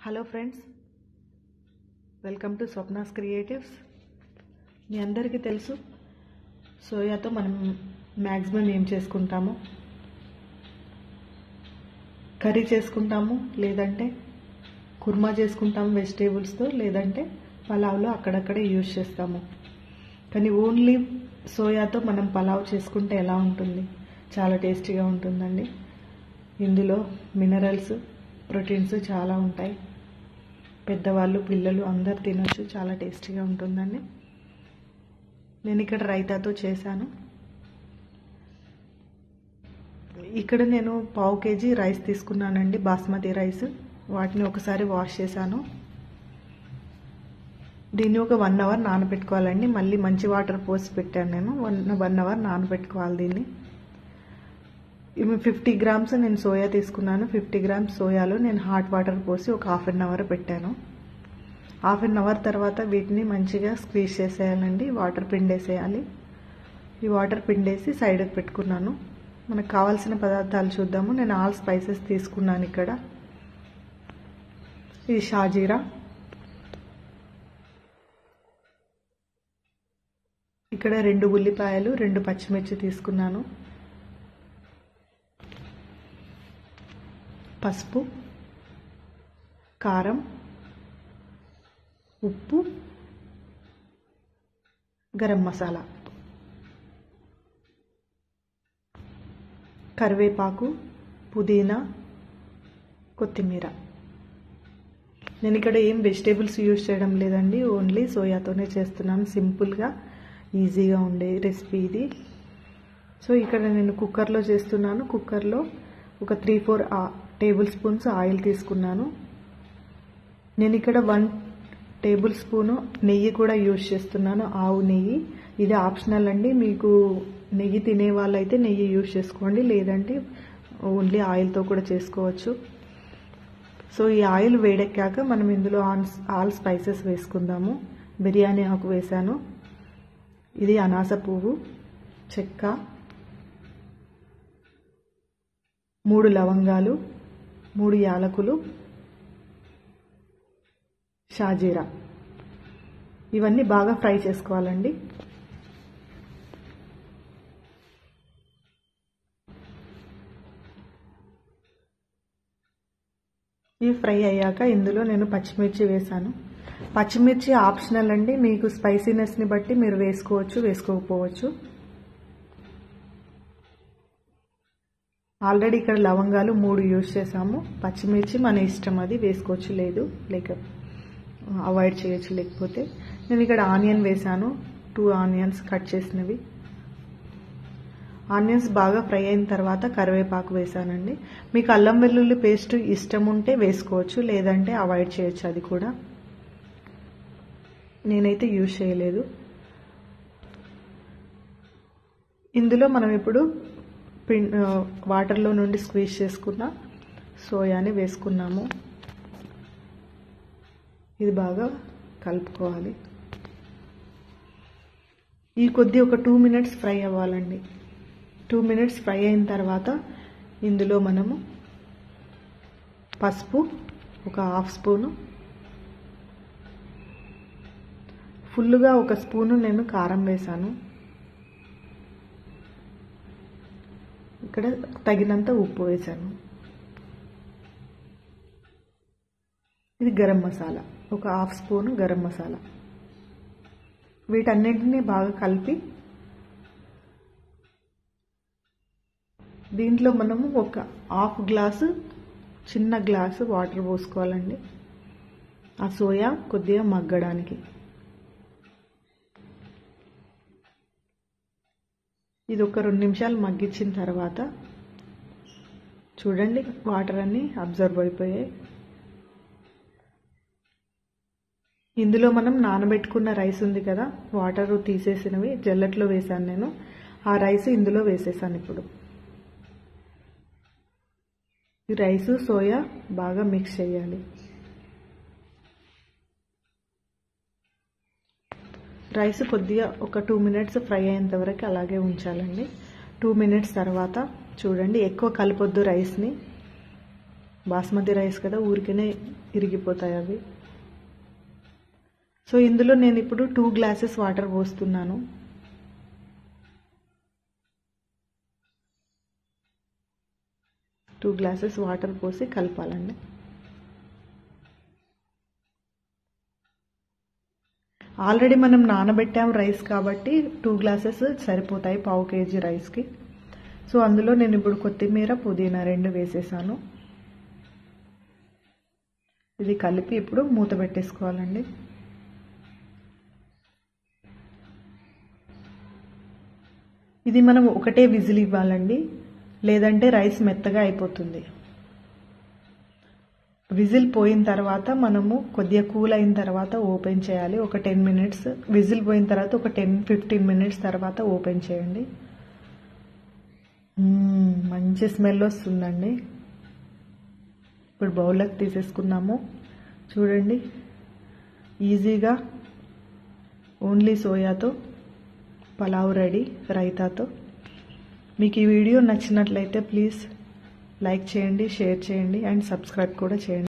hello friends welcome to Swapna's creatives మీ అందరికీ తెలుసు సోయాతో మనం మ్యాక్సిమం ఏం చేసుకుంటాము కర్రీ చేసుకుంటాము లేదంటే కుర్మా చేసుకుంటాము వెజిటేబుల్స్తో లేదంటే పలావ్లో అక్కడక్కడే యూజ్ చేస్తాము కానీ ఓన్లీ సోయాతో మనం పలావ్ చేసుకుంటే ఎలా ఉంటుంది చాలా టేస్టీగా ఉంటుందండి ఇందులో మినరల్స్ ప్రోటీన్స్ చాలా ఉంటాయి పెద్దవాళ్ళు పిల్లలు అందరు తినొచ్చు చాలా టేస్టీగా ఉంటుందండి నేను ఇక్కడ రైతాతో చేశాను ఇక్కడ నేను పావు కేజీ రైస్ తీసుకున్నానండి బాస్మతి రైస్ వాటిని ఒకసారి వాష్ చేశాను దీన్ని ఒక వన్ అవర్ నానబెట్టుకోవాలండి మళ్ళీ మంచి వాటర్ పోసి పెట్టాను నేను వన్ వన్ అవర్ నానబెట్టుకోవాలి దీన్ని ఇవి ఫిఫ్టీ గ్రామ్స్ నేను సోయా తీసుకున్నాను ఫిఫ్టీ గ్రామ్స్ సోయాలో నేను హాట్ వాటర్ పోసి ఒక హాఫ్ అన్ అవర్ పెట్టాను హాఫ్ అన్ అవర్ తర్వాత వీటిని మంచిగా స్క్వీజ్ చేసేయాలండి వాటర్ పిండేసేయాలి ఈ వాటర్ పిండేసి సైడ్కి పెట్టుకున్నాను మనకు కావాల్సిన పదార్థాలు చూద్దాము నేను ఆల్ స్పైసెస్ తీసుకున్నాను ఇక్కడ ఇది షాజీరా ఇక్కడ రెండు ఉల్లిపాయలు రెండు పచ్చిమిర్చి తీసుకున్నాను పసుపు కారం ఉప్పు గరం మసాలా కరివేపాకు పుదీనా కొత్తిమీర నేను ఇక్కడ ఏం వెజిటేబుల్స్ యూజ్ చేయడం లేదండి ఓన్లీ సోయాతోనే చేస్తున్నాను సింపుల్గా ఈజీగా ఉండే రెసిపీ ఇది సో ఇక్కడ నేను కుక్కర్లో చేస్తున్నాను కుక్కర్లో ఒక three four tablespoons oil తీసుకున్నాను నేను ఇక్కడ వన్ టేబుల్ స్పూను నెయ్యి కూడా యూజ్ చేస్తున్నాను ఆవు నెయ్యి ఇది ఆప్షనల్ అండి మీకు నెయ్యి తినే వాళ్ళైతే నెయ్యి యూజ్ చేసుకోండి లేదంటే ఓన్లీ ఆయిల్తో కూడా చేసుకోవచ్చు సో ఈ ఆయిల్ వేడెక్కాక మనం ఇందులో ఆన్ ఆల్ స్పైసెస్ వేసుకుందాము బిర్యానీ ఆకు వేసాను ఇది అనాస పువ్వు చెక్క మూడు లవంగాలు మూడు యాలకులు షాజీరా ఇవన్నీ బాగా ఫ్రై చేసుకోవాలండి ఇవి ఫ్రై అయ్యాక ఇందులో నేను పచ్చిమిర్చి వేసాను పచ్చిమిర్చి ఆప్షనల్ అండి మీకు స్పైసీనెస్ని బట్టి మీరు వేసుకోవచ్చు వేసుకోకపోవచ్చు ఆల్రెడీ ఇక్కడ లవంగాలు మూడు యూజ్ చేసాము పచ్చిమిర్చి మన ఇష్టం అది వేసుకోవచ్చు లేదు లేక అవాయిడ్ చేయొచ్చు లేకపోతే నేను ఇక్కడ ఆనియన్ వేసాను టూ ఆనియన్స్ కట్ చేసినవి ఆనియన్స్ బాగా ఫ్రై అయిన తర్వాత కరివేపాకు వేసానండి మీకు అల్లం వెల్లుల్లి పేస్ట్ ఇష్టం ఉంటే వేసుకోవచ్చు లేదంటే అవాయిడ్ చేయొచ్చు అది కూడా నేనైతే యూజ్ చేయలేదు ఇందులో మనం ఇప్పుడు పిన్ వాటర్లో నుండి స్క్వీజ్ చేసుకున్న సోయాని వేసుకున్నాము ఇది బాగా కలుపుకోవాలి ఈ కొద్ది ఒక టూ మినిట్స్ ఫ్రై అవ్వాలండి టూ మినిట్స్ ఫ్రై అయిన తర్వాత ఇందులో మనము పసుపు ఒక హాఫ్ స్పూను ఫుల్గా ఒక స్పూను నేను కారం వేసాను ఇక్కడ తగినంత ఉప్పు వేసాను ఇది గరం మసాలా ఒక హాఫ్ స్పూన్ గరం మసాలా వీటన్నింటినీ బాగా కలిపి దీంట్లో మనము ఒక హాఫ్ గ్లాసు చిన్న గ్లాసు వాటర్ పోసుకోవాలండి ఆ సోయా కొద్దిగా మగ్గడానికి ఇది ఒక రెండు నిమిషాలు మగ్గించిన తర్వాత చూడండి వాటర్ అన్నీ అబ్జర్వ్ అయిపోయాయి ఇందులో మనం నానబెట్టుకున్న రైస్ ఉంది కదా వాటర్ తీసేసినవి జల్లట్లో వేసాను నేను ఆ రైస్ ఇందులో వేసేసాను ఇప్పుడు ఈ రైస్ సోయా బాగా మిక్స్ చేయాలి రైస్ కొద్దిగా ఒక టూ మినిట్స్ ఫ్రై అయ్యేంత వరకు అలాగే ఉంచాలండి టూ మినిట్స్ తర్వాత చూడండి ఎక్కువ కలపొద్దు రైస్ని బాస్మతి రైస్ కదా ఊరికనే ఇరిగిపోతాయి అవి సో ఇందులో నేను ఇప్పుడు టూ గ్లాసెస్ వాటర్ పోస్తున్నాను టూ గ్లాసెస్ వాటర్ పోసి కలపాలండి ఆల్రెడీ మనం నానబెట్టాం రైస్ కాబట్టి టూ గ్లాసెస్ సరిపోతాయి పావు కేజీ రైస్కి సో అందులో నేను ఇప్పుడు కొత్తిమీర పుదీనా రెండు వేసేసాను ఇది కలిపి ఇప్పుడు మూత పెట్టేసుకోవాలండి ఇది మనం ఒకటే విజిల్ ఇవ్వాలండి లేదంటే రైస్ మెత్తగా అయిపోతుంది విజిల్ పోయిన తర్వాత మనము కొద్దిగా కూల్ అయిన తర్వాత ఓపెన్ చేయాలి ఒక టెన్ మినిట్స్ విజిల్ పోయిన తర్వాత ఒక టెన్ ఫిఫ్టీన్ మినిట్స్ తర్వాత ఓపెన్ చేయండి మంచి స్మెల్ వస్తుందండి ఇప్పుడు బౌల్లోకి తీసేసుకున్నాము చూడండి ఈజీగా ఓన్లీ సోయాతో పలావ్ రెడీ రైతాతో మీకు ఈ వీడియో నచ్చినట్లయితే ప్లీజ్ లైక్ చేయండి షేర్ చేయండి అండ్ సబ్స్క్రైబ్ కూడా చేయండి